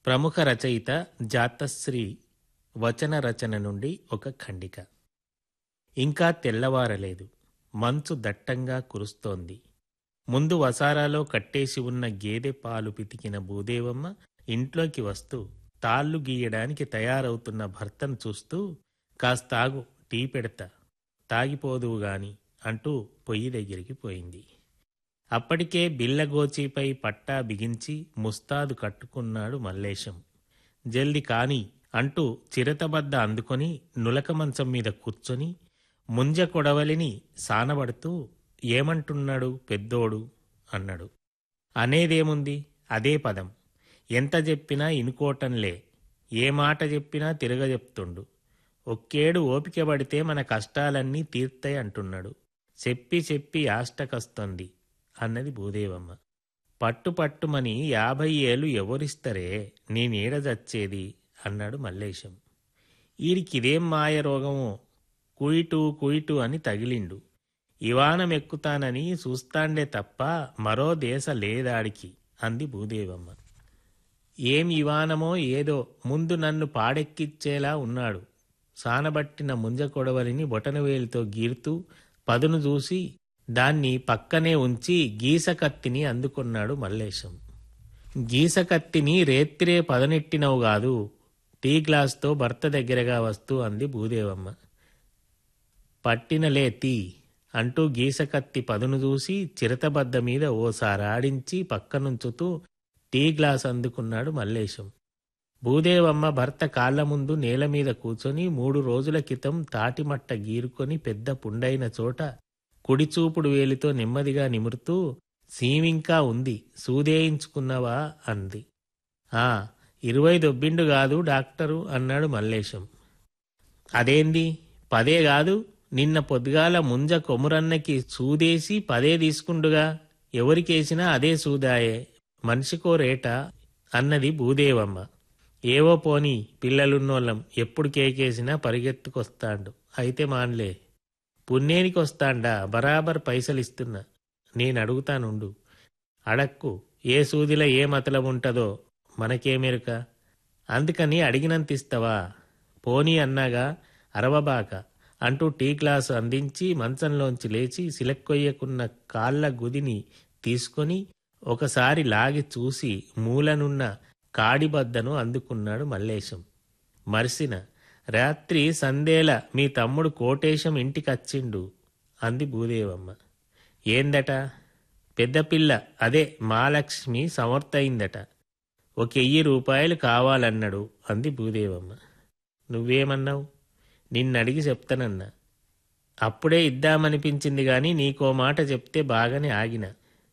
ప్రముఖ రచయిత జాతశ్రీ వచన రచన నుండి ఒక ఖండిక ఇంకా తెల్లవారలేదు మంచు దట్టంగా కురుస్తోంది ముందు వసారాలో కట్టేసి ఉన్న గేదె పాలు పితికిన భూదేవమ్మ ఇంట్లోకి వస్తూ తాళ్ళు గీయడానికి తయారవుతున్న భర్తను చూస్తూ కాస్తాగు టీ పెడతా తాగిపోదువు గాని అంటూ పొయ్యి దగ్గరికి పోయింది అప్పటికే బిల్లగోచీపై పట్టా బిగించి ముస్తాదు కట్టుకున్నాడు మల్లేశం జల్ది కాని అంటూ చిరతబద్ద అందుకొని నులక మంచం మీద కూర్చొని ముంజ కొడవలిని సానబడుతూ ఏమంటున్నాడు పెద్దోడు అన్నాడు అనేదేముంది అదే పదం ఎంత చెప్పినా ఇనుకోటంలే ఏ మాట చెప్పినా తిరగజెప్తుండు ఒక్కేడు ఓపిక పడితే మన కష్టాలన్నీ తీర్తాయి అంటున్నాడు చెప్పి చెప్పి ఆష్టకస్తోంది అన్నది భూదేవమ్మ పట్టు పట్టుమని యాభై ఏళ్ళు ఎవరిస్తరే నేనేడ చచ్చేది అన్నాడు మల్లేశం ఈడికిదేం మాయ రోగమో కుయిటు కుయిటు అని తగిలిండు ఇవానం ఎక్కుతానని చూస్తాండే తప్ప మరో దేశ లేదాడికి అంది భూదేవమ్మ ఏం ఇవానమో ఏదో ముందు నన్ను పాడెక్కిచ్చేలా ఉన్నాడు సానబట్టిన ముంజ కొడవలిని బొటనవేలితో గీరుతూ పదును చూసి దాన్ని పక్కనే ఉంచి గీసకత్తిని అందుకున్నాడు మల్లేశం గీసకత్తిని రేత్రే పదనెట్టినవు కాదు టీ గ్లాస్తో భర్త దగ్గరగా వస్తూ అంది భూదేవమ్మ పట్టినలే తీ అంటూ గీసకత్తి పదును చూసి చిరతబద్ద మీద ఓసారి ఆడించి పక్కనుంచుతూ టీ గ్లాస్ అందుకున్నాడు మల్లేశం భూదేవమ్మ భర్త కాళ్ల ముందు నేల మీద కూర్చొని మూడు రోజుల క్రితం తాటిమట్ట గీరుకొని పెద్ద పుండైన చోట కుడిచూపుడు వేలితో నెమ్మదిగా నిమురుతూ సీమింకా ఉంది సూదేయించుకున్నవా అంది ఆ ఇరవై దొబ్బిండు కాదు డాక్టరు అన్నాడు మల్లేశం అదేంది పదే కాదు నిన్న పొద్దుగాల ముంజ కొమురన్నకి సూదేసి పదే తీసుకుండుగా ఎవరికేసినా అదే సూదాయే మనిషికో రేట అన్నది భూదేవమ్మ ఏవో పోని పిల్లలున్నోళ్ళం ఎప్పుడు కేకేసినా పరిగెత్తుకొస్తాండు అయితే మాన్లే పుణ్యేనికి వస్తాండా బరాబర్ పైసలిస్తున్నా నేను అడుగుతానుండు అడక్కు ఏ సూదిలో ఏ మతలం ఉంటదో మనకేమెరుక అందుకని అడిగినంత ఇస్తావా పోనీ అన్నాగా అరవబాక అంటూ టీ గ్లాసు అందించి మంచంలోంచి లేచి సిలక్కొయ్యకున్న కాళ్ళ గుదిని తీసుకొని ఒకసారి లాగి చూసి మూలనున్న కాడిబద్దను అందుకున్నాడు మల్లేశం మరిసిన రాత్రి సందేల మీ తమ్ముడు కోటేశం ఇంటికచ్చిండు అంది భూదేవమ్మ ఏందట పెద్దపిల్ల అదే మాలక్ష్మి సమర్థయిందట ఒక వెయ్యి రూపాయలు కావాలన్నాడు అంది భూదేవమ్మ నువ్వేమన్నావు నిన్నడిగి చెప్తానన్నా అప్పుడే ఇద్దామనిపించింది గాని నీకో మాట చెప్తే బాగానే ఆగిన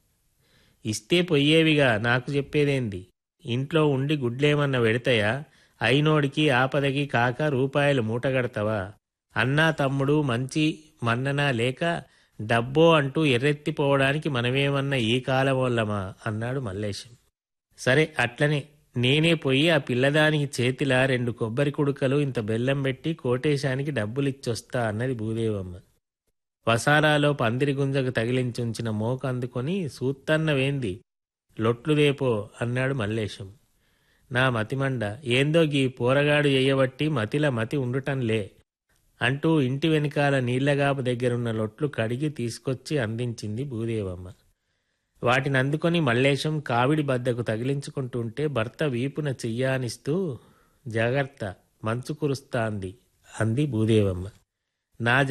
ఇస్తే పొయ్యేవిగా నాకు చెప్పేదేంది ఇంట్లో ఉండి గుడ్లేమన్నా పెడతాయా అయినోడికి ఆపదకి కాక రూపాయలు మూటగడతావా అన్నా తమ్ముడు మంచి మన్ననా లేక డబ్బో అంటూ ఎర్రెత్తిపోవడానికి మనమేమన్నా ఈ కాలం వల్లమా అన్నాడు మల్లేశం సరే అట్లనే నేనే పోయి ఆ పిల్లదానికి చేతిలా రెండు కొబ్బరి కుడుకలు ఇంత బెల్లం పెట్టి కోటేశానికి డబ్బులిచ్చొస్తా అన్నది భూదేవమ్మ వసారాలో పందిరి గుంజకు తగిలించుంచిన మోక అందుకొని సూత్తన్నవేంది లొట్లుదేపో అన్నాడు మల్లేశం నా మతిమండ ఏందో గీ పోరగాడు ఎయ్యబట్టి మతిల మతి ఉండుటంలే అంటూ ఇంటి వెనకాల నీళ్లగాపు దగ్గరున్న లొట్లు కడిగి తీసుకొచ్చి అందించింది భూదేవమ్మ వాటిని అందుకొని మల్లేశం కావిడి బద్దకు తగిలించుకుంటుంటే భర్త వీపున చెయ్యానిస్తూ జాగ్రత్త మంచు కురుస్తాంది అంది భూదేవమ్మ నా